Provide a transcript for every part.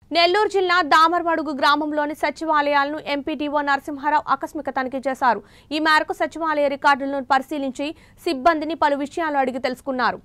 నెల్లూరు జిల్లా దామర్మడుగు గ్రామంలోని సచివాలయాలను ఎంపీడీఓ నరసింహారావు ఆకస్మిక తనిఖీ చేశారు ఈ మేరకు సచివాలయ రికార్డులను పరిశీలించి సిబ్బందిని పలు విషయాలు అడిగి తెలుసుకున్నారు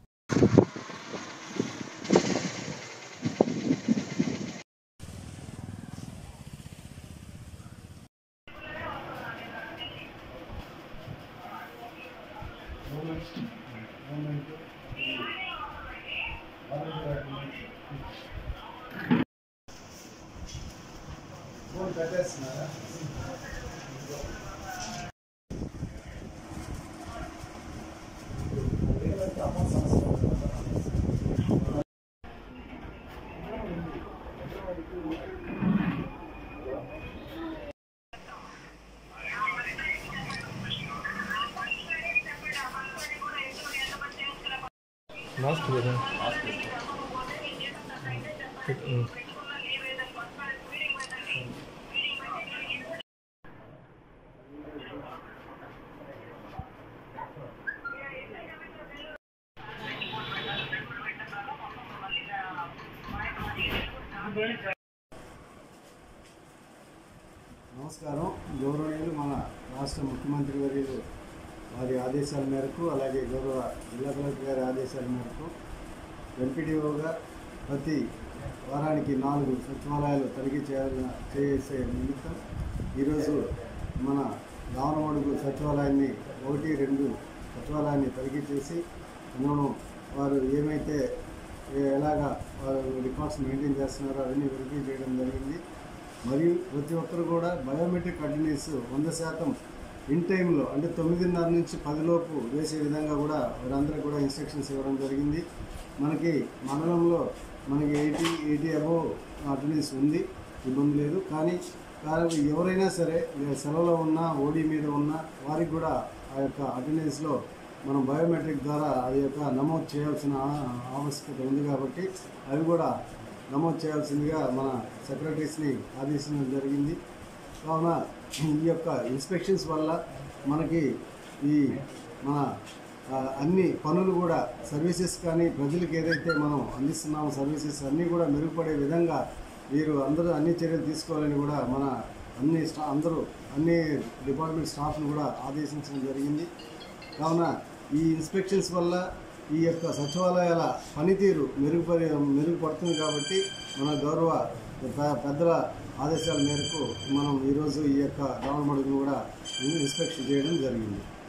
మాస్క్ కదా నమస్కారం గౌరవనీయులు మన రాష్ట్ర ముఖ్యమంత్రి వర్యులు వారి ఆదేశాల మేరకు అలాగే గౌరవ జిల్లా కలెక్టర్ గారి ఆదేశాల మేరకు ఎంపీడీఓగా ప్రతి వారానికి నాలుగు సచివాలయాలు తనిఖీ చేయాల చేసే నిమిత్తం ఈరోజు మన దావనమడుగు సచివాలయాన్ని ఒకటి రెండు సచివాలయాన్ని తనిఖీ చేసి అందులో వారు ఏమైతే ఏ- ఎలాగా వారు రికార్డ్స్ మెయింటైన్ చేస్తున్నారో అవన్నీ వెరిఫై చేయడం జరిగింది మరియు ప్రతి ఒక్కరు కూడా బయోమెట్రిక్ అటెండెన్స్ వంద శాతం ఇన్ టైంలో అంటే తొమ్మిదిన్నర నుంచి పదిలోపు వేసే విధంగా కూడా వారందరికీ కూడా ఇన్స్ట్రక్షన్స్ ఇవ్వడం జరిగింది మనకి మండలంలో మనకి ఎయిటీ ఎయిటీ అబోవ్ అటెండెన్స్ ఉంది ఇబ్బంది లేదు కానీ కానీ ఎవరైనా సరే సెలవులో ఉన్నా ఓడీ మీద ఉన్నా వారికి కూడా ఆ యొక్క అటెండెన్స్లో మనం బయోమెట్రిక్ ద్వారా అది యొక్క నమోదు చేయాల్సిన ఆ- ఆవశ్యకత ఉంది కాబట్టి అవి కూడా నమోదు చేయాల్సిందిగా మన సెక్రటరీస్ని ఆదేశించడం జరిగింది కావున ఈ యొక్క ఇన్స్పెక్షన్స్ వల్ల మనకి ఈ మన ఆ, అన్ని పనులు కూడా సర్వీసెస్ కానీ ప్రజలకు ఏదైతే మనం అందిస్తున్నామో సర్వీసెస్ అన్నీ కూడా మెరుగుపడే విధంగా వీరు అందరూ అన్ని చర్యలు తీసుకోవాలని కూడా మన అన్ని స్టా అందరూ అన్ని డిపార్ట్మెంట్ స్టాఫ్ను కూడా ఆదేశించడం జరిగింది కావున ఈ ఇన్స్పెక్షన్స్ వల్ల ఈ యొక్క సచివాలయాల పనితీరు మెరుగుపడి మెరుగుపడుతుంది కాబట్టి మన గౌరవ పె- పెద్దల ఆదేశాల మేరకు మనం ఈరోజు ఈ యొక్క రావణమడుగును కూడా ఇన్స్పెక్షన్ చేయడం జరిగింది